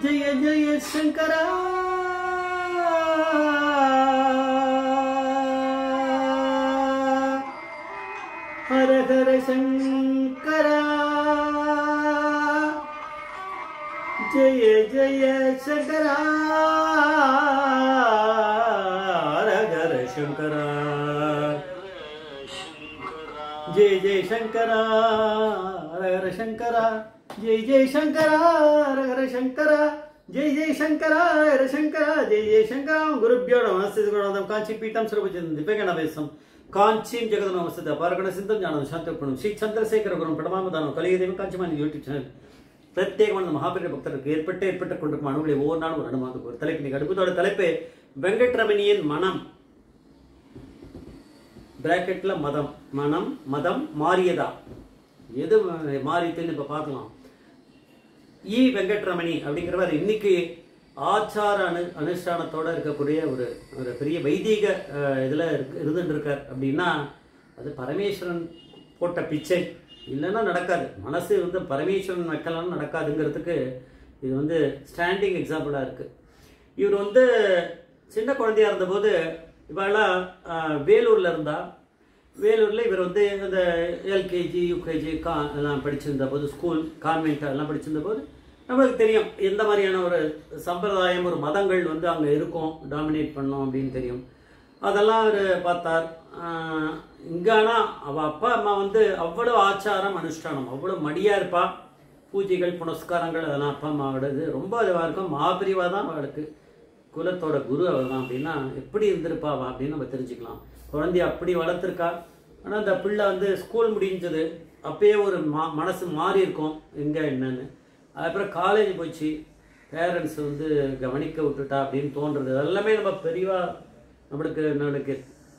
ஜெய ஜெய சங்கரா ஹர ஹர சங்கரா ஜெய ஜெய சங்கரா ஹர ஹர சங்கரா ஜெய ஜெய சங்கரா ஹர ஹர சங்கரா ஜெய ஜெய சங்கரா ஹர ஹர சங்கரா ஜெய ஜெய சங்கரா ஹர சங்கரா ஜெய ஜெய சங்கரா குருபியோ நமஸ்தே குணாதம் காஞ்சி பீఠம் சுரபஜன் திவ்யகணவேசம் காஞ்சிம் ஜெகதம் நமஸ்தே பாரகண சிந்தம் ஞானம் சாந்தப்பணம் ஸ்ரீ சந்திரசேகர குரும் படமாமதானம் கலியுதேவம் காஞ்சிமான் யூடியூப் சேனல் பிரத்யேகமான மகாபீர பக்தருக்கு ஏற்பட்டு ஏற்பட்டு கொண்டிருக்கும் அணுகளை ஒவ்வொரு நாளும் ஒரு அனுமாதம் ஒரு தலைப்பு நீங்க அடுப்பதோட தலைப்பு வெங்கட்ரமணியின் மனம் பிராக்கெட்ல மதம் மனம் மதம் மாறியதா எது மாறித்துன்னு இப்ப பார்க்கலாம் இ வெங்கட்ரமணி அப்படிங்கிறவர் இன்னைக்கு ஆச்சார அனு அனுஷ்டானத்தோட இருக்கக்கூடிய ஒரு ஒரு பெரிய வைதீக அஹ், இதுல இருக்கு- இருந்துட்டு இருக்கார் அப்படின்னா அது பரமேஸ்வரன் போட்ட பிச்சை இல்லைன்னா நடக்காது மனசு வந்து பரமேஸ்வரன் வைக்கலாம் நடக்காதுங்கிறதுக்கு இது வந்து ஸ்டாண்டிங் எக்ஸாம்பிளா இருக்கு இவர் வந்து சின்ன குழந்தையா இருந்தபோது இவெல்லாம் ஆஹ், வேலூர்ல இருந்தா வேலூர்ல இவர் வந்து இந்த எல்கேஜி யூகேஜி கா எல்லாம் படிச்சிருந்த போது ஸ்கூல் கான்வென்ட் எல்லாம் படிச்சிருந்த போது நம்மளுக்கு தெரியும் எந்த மாதிரியான ஒரு சம்பிரதாயம் ஒரு மதங்கள் வந்து அங்கே இருக்கும் டாமினேட் பண்ணும் அப்படின்னு தெரியும் அதெல்லாம் அவர் பார்த்தார் ஆஹ், இங்க ஆனா அவ அப்பா அம்மா வந்து அவ்வளவு ஆச்சாரம் அனுஷ்டானம் அவ்வளவு மடியா இருப்பா பூஜைகள் புனஸ்காரங்கள் அதெல்லாம் அப்பா அம்மாவோடது ரொம்ப இதுவாக இருக்கும் மாபிரிவா தான் அவளுக்கு குலத்தோட குரு அவள் தான் அப்படின்னா எப்படி இருந்திருப்பா அவ அப்படின்னு நம்ம தெரிஞ்சுக்கலாம் குழந்தைய அப்படி வளர்த்துருக்கா ஆனால் அந்த பிள்ளை வந்து ஸ்கூல் முடிஞ்சது அப்பயே ஒரு மா மனசு மாறி இருக்கும் எங்கே என்னன்னு அதுக்கப்புறம் காலேஜ் போச்சு பேரண்ட்ஸ் வந்து கவனிக்க விட்டுட்டா அப்படின்னு தோன்றது எல்லாமே நம்ம பெரியவா நம்மளுக்கு நம்மளுக்கு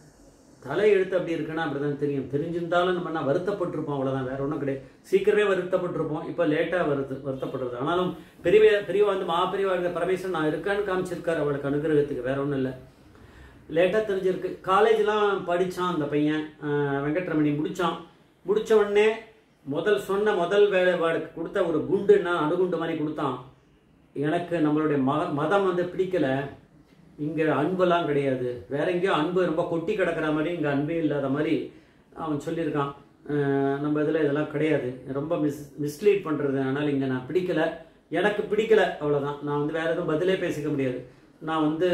தலை எழுத்து அப்படி இருக்குன்னா அப்படிதான் தெரியும் தெரிஞ்சிருந்தாலும் நம்ம என்ன வருத்தப்பட்டிருப்போம் அவ்வளவுதான் வேற ஒன்றும் கிடையாது சீக்கிரமே வருத்தப்பட்டிருப்போம் இப்போ லேட்டாக வருத்து வருத்தப்படுறது ஆனாலும் பெரிய பெரியவா வந்து மா பெரியவா இருக்க பரமேஸ்வரன் நான் இருக்கான்னு காமிச்சிருக்காரு அவளுக்கு அனுகிரகத்துக்கு வேற ஒன்றும் இல்லை லேட்டாக தெரிஞ்சிருக்கு காலேஜ்லாம் படித்தான் அந்த பையன் அஹ், வெங்கட்ரமணி முடிச்சான் முடிச்ச உடனே முதல் சொன்ன முதல் வேலைப்பாடுக்கு கொடுத்த ஒரு குண்டுன்னா அணுகுண்டு மாதிரி கொடுத்தான் எனக்கு நம்மளுடைய மத மதம் வந்து பிடிக்கல இங்க அன்பெல்லாம் கிடையாது வேற எங்கேயோ அன்பு ரொம்ப கொட்டி கிடக்கிற மாதிரி இங்க அன்பே இல்லாத மாதிரி அவன் சொல்லியிருக்கான் அஹ் நம்ம இதுல இதெல்லாம் கிடையாது ரொம்ப மிஸ் மிஸ்லீட் பண்றது அதனால இங்க நான் பிடிக்கல எனக்கு பிடிக்கல அவ்வளவுதான் நான் வந்து வேற எதுவும் பதிலே பேசிக்க முடியாது நான் வந்து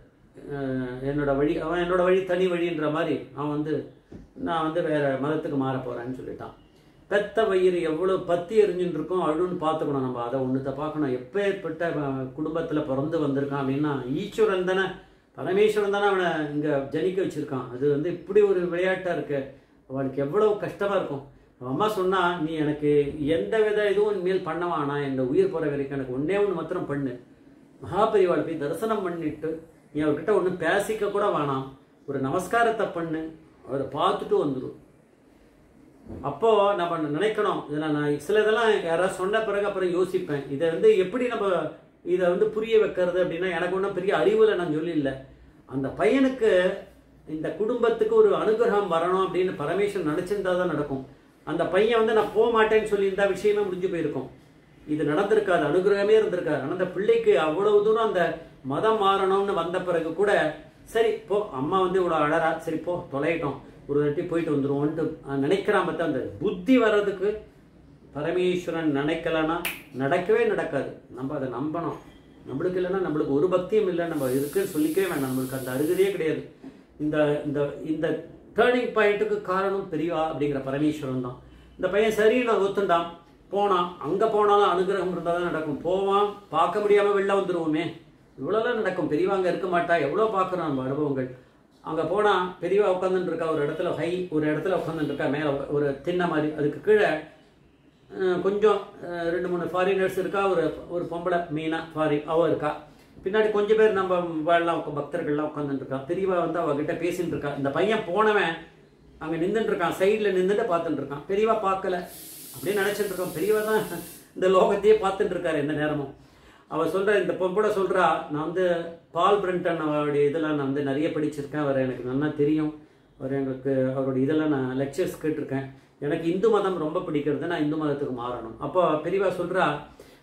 அஹ், என்னோட வழி அவன் என்னோட வழி தனி வழின்ற மாதிரி அவன் வந்து நான் வந்து வேற மதத்துக்கு மாற போறேன்னு சொல்லிட்டான் பெத்த வயிறு எவ்வளவு பத்தி எரிஞ்சுட்டு இருக்கும் அழுன்னு பார்த்துக்கணும் நம்ம அதை ஒண்ணுத்த பார்க்கணும் எப்பேற்பட்ட அஹ், குடும்பத்துல பிறந்து வந்திருக்கான் அப்படின்னா ஈஸ்வரன் தானே பரமேஸ்வரன் தானே அவனை இங்க ஜனிக்க வச்சிருக்கான் அது வந்து இப்படி ஒரு விளையாட்டா இருக்கு அவனுக்கு எவ்வளவு கஷ்டமா இருக்கும் அவன் அம்மா சொன்னா நீ எனக்கு எந்த வித இதுவும் இனிமேல் பண்ண வேணாம் இந்த உயிர் போற வரைக்கும் எனக்கு ஒன்னே ஒன்று மாத்திரம் பண்ணு மகாபரிவாள் போய் தரிசனம் பண்ணிட்டு நீ அவர்கிட்ட ஒன்றும் பேசிக்க கூட வேணாம் ஒரு நமஸ்காரத்தை பண்ணு அவரை பார்த்துட்டு வந்துடும் அப்போ நம்ம நினைக்கணும் இதில் நான் சில இதெல்லாம் யாராவது சொன்ன பிறகு அப்புறம் யோசிப்பேன் இதை வந்து எப்படி நம்ம இதை வந்து புரிய வைக்கிறது அப்படின்னா எனக்கு ஒன்றும் பெரிய அறிவுல நான் சொல்லியில்லை அந்த பையனுக்கு இந்த குடும்பத்துக்கு ஒரு அனுகிரகம் வரணும் அப்படின்னு பரமேஸ்வரன் நினைச்சிருந்தா தான் நடக்கும் அந்த பையன் வந்து நான் போக மாட்டேன்னு சொல்லியிருந்தா விஷயமே முடிஞ்சு போயிருக்கும் இது நடந்திருக்காது அனுகிரகமே இருந்திருக்காது ஆனால் அந்த பிள்ளைக்கு அவ்வளவு தூரம் அந்த மதம் மாறணும்னு வந்த பிறகு கூட சரி போ அம்மா வந்து இவ்வளோ அழறா சரி போ தொலையிட்டோம் ஒரு வாட்டி போயிட்டு வந்துருவோன்ட்டு அஹ், நினைக்கிறான் பார்த்தா அந்த புத்தி வர்றதுக்கு பரமேஸ்வரன் நினைக்கலன்னா நடக்கவே நடக்காது நம்ம அதை நம்பணும் நம்மளுக்கு இல்லைன்னா நம்மளுக்கு ஒரு பக்தியும் இல்லை நம்ம இருக்குன்னு சொல்லிக்கவே வேண்டாம் நம்மளுக்கு அந்த அருகதையே கிடையாது இந்த இந்த இந்த டேர்னிங் பாயிண்ட்டுக்கு காரணம் பெரியவா அப்படிங்கிற பரமேஸ்வரன் தான் இந்த பையன் சரி நான் ஒத்துண்டான் போனான் அங்க போனாலும் அனுகிரகம் இருந்தால் தான் நடக்கும் போவான் பார்க்க முடியாம வெளில வந்துருவோமே இவ்வளோலாம் நடக்கும் பெரியவா அங்க இருக்க மாட்டா எவ்வளோ பார்க்குறோம் நம்ம அனுபவங்கள் அங்க போனா பெரியவா உட்காந்துட்டு இருக்கா ஒரு இடத்துல ஹை ஒரு இடத்துல உட்காந்துட்டு இருக்கா மேல ஒரு திண்ணை மாதிரி அதுக்கு கீழே அஹ், கொஞ்சம் அஹ், ரெண்டு மூணு ஃபாரினர்ஸ் இருக்கா ஒரு ஒரு பொம்பளை மீனா ஃபாரின் அவ இருக்கா பின்னாடி கொஞ்சம் பேர் நம்ம வாழலாம் பக்தர்கள்லாம் உட்காந்துட்டு இருக்கா பெரியவா வந்து அவகிட்ட பேசிட்டு இருக்கா இந்த பையன் போனவன் அங்க நின்றுட்டு இருக்கான் சைடுல நின்றுட்டு பார்த்துட்டு இருக்கான் பெரியவா பார்க்கல அப்படின்னு நினைச்சிட்டு இருக்கோம் பெரியவா தான் இந்த லோகத்தையே பார்த்துட்டு இருக்காரு எந்த நேரமும் அவ சொல்ற இந்த பொம்பளை சொல்றா நான் வந்து பால் பிரிண்டன் அவருடைய இதெல்லாம் நான் வந்து நிறைய படிச்சிருக்கேன் அவர் எனக்கு நல்லா தெரியும் அவர் எங்களுக்கு அவருடைய இதெல்லாம் நான் லெக்சர்ஸ் கேட்டிருக்கேன் எனக்கு இந்து மதம் ரொம்ப பிடிக்கிறது நான் இந்து மதத்துக்கு மாறணும் அப்போ பெரியவா சொல்றா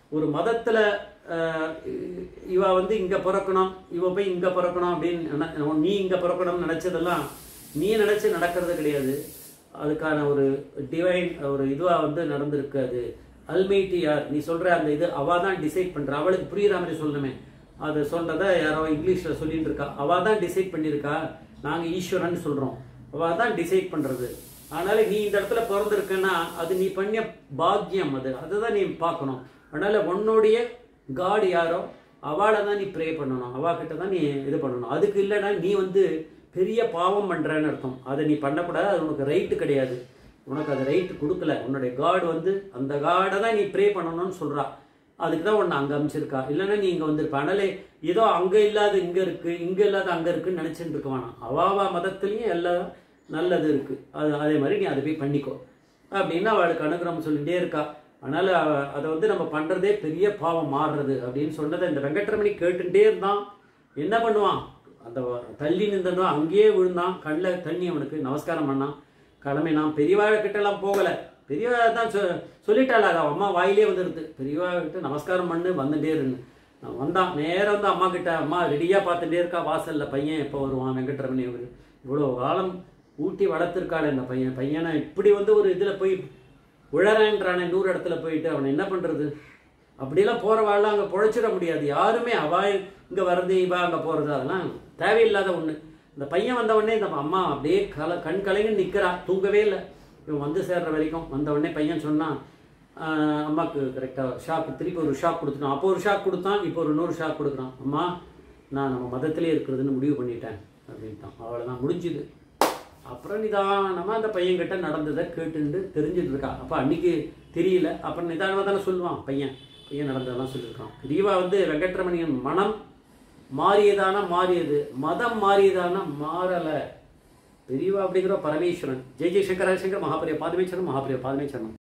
ஒரு மதத்துல அஹ், இவ வந்து இங்க பிறக்கணும் இவ போய் இங்க பிறக்கணும் அப்படின்னு நினை- நீ இங்க பிறக்கணும்னு நினைச்சதெல்லாம் நீ நினைச்சு நடக்கிறது கிடையாது அதுக்கான ஒரு டிவைன் ஒரு இதுவா வந்து நடந்திருக்காது அல்மைட்டி யார் நீ சொல்ற அந்த இது அவ தான் டிசைட் பண்றா அவளுக்கு புரியுற மாதிரி சொல்லணுமே அது சொல்றத யாரோ இங்கிலீஷ்ல சொல்லிட்டு இருக்கா அவ தான் டிசைட் பண்ணியிருக்கா நாங்க ஈஸ்வரன் சொல்றோம் அவ தான் டிசைட் பண்றது அதனால நீ இந்த இடத்துல பிறந்திருக்கன்னா அது நீ பண்ணிய பாக்கியம் அது அதுதான் நீ பார்க்கணும் அதனால உன்னுடைய காட் யாரோ அவளை தான் நீ ப்ரே பண்ணணும் அவா கிட்ட தான் நீ இது பண்ணணும் அதுக்கு இல்லைன்னா நீ வந்து பெரிய பாவம் பண்றேன்னு அர்த்தம் அதை நீ பண்ணக்கூடாது அது உனக்கு ரைட்டு கிடையாது உனக்கு அது ரைட் கொடுக்கல உன்னுடைய காட் வந்து அந்த காடை தான் நீ ப்ரே பண்ணணும்னு சொல்றா அதுக்கு தான் உன்னை அங்கே அமைச்சிருக்கா இல்லைன்னா நீ இங்கே வந்திருப்ப அதனால ஏதோ அங்கே இல்லாத இங்கே இருக்கு இங்கே இல்லாத அங்கே இருக்குன்னு நினச்சிட்டு இருக்க வேணாம் அவாவா மதத்துலேயும் எல்லாம் நல்லது இருக்கு அது அதே மாதிரி நீ அதை போய் பண்ணிக்கோ அப்படின்னு அவளுக்கு அனுகிரகம் சொல்லிட்டே இருக்கா அதனால அவ- அதை வந்து நம்ம பண்றதே பெரிய பாவம் மாறுறது அப்படின்னு சொன்னதை இந்த வெங்கட்ரமணி கேட்டுட்டே இருந்தான் என்ன பண்ணுவான் அந்த தள்ளி நின்றதும் அங்கேயே விழுந்தான் கண்ணில் தண்ணி அவனுக்கு நமஸ்காரம் பண்ணான் கிளம்பினான் பெரியவா கிட்டலாம் போகல பெரியவா தான் சொ சொல்லிட்டாள் அது அவன் அம்மா வாயிலே வந்துடுது பெரியவா கிட்ட நமஸ்காரம் பண்ணு வந்துட்டே இருந்து நான் வந்தான் நேரா வந்து அம்மா கிட்ட அம்மா ரெடியாக பார்த்துட்டே இருக்கா வாசல்ல பையன் எப்போ வருவான் வெங்கட்ரமணி அவரு இவ்வளோ காலம் ஊட்டி வளர்த்துருக்காள் இந்த பையன் பையனை இப்படி வந்து ஒரு இதில் போய் உழறேன்றானே நூறு இடத்துல போயிட்டு அவனை என்ன பண்றது அப்படியெல்லாம் போறவாள்லாம் அங்கே பொழைச்சிட முடியாது யாருமே அவா இங்கே வர்றது இவா அங்கே போகிறது அதெல்லாம் தேவையில்லாத ஒன்று இந்த பையன் வந்த உடனே இந்த அம்மா அப்படியே கல கண் கலங்கி நிற்கிறா தூங்கவே இல்லை இவன் வந்து சேர்ற வரைக்கும் வந்த உடனே பையன் சொன்னான் ஆஹ், அம்மாக்கு கரெக்டாக ஷாக் திருப்பி ஒரு ஷாக் கொடுத்துட்டான் அப்போ ஒரு ஷாக் கொடுத்தான் இப்போ ஒரு நூறு ஷாக் கொடுக்குறான் அம்மா நான் நம்ம மதத்திலே இருக்கிறதுன்னு முடிவு பண்ணிட்டேன் அப்படின்ட்டான் அவ்வளோதான் முடிஞ்சுது அப்புறம் நிதானமா அந்த பையன்கிட்ட நடந்ததை கேட்டுண்டு தெரிஞ்சுட்டு இருக்கா அப்ப அன்னைக்கு தெரியல அப்புறம் நிதானமா தானே சொல்லுவான் பையன் பையன் நடந்ததெல்லாம் சொல்லியிருக்கான் பெரியவா வந்து வெங்கட்ரமணியன் மனம் மாறியதானா மாறியது மதம் மாறியதானா மாறல பெரியவா அப்படிங்கிற பரமேஸ்வரன் ஜெய் ஜெய் சங்கர சங்கர் மகாபரிய பாதமேஸ்வரன் மகாபரிய பாதமேஸ்வரன்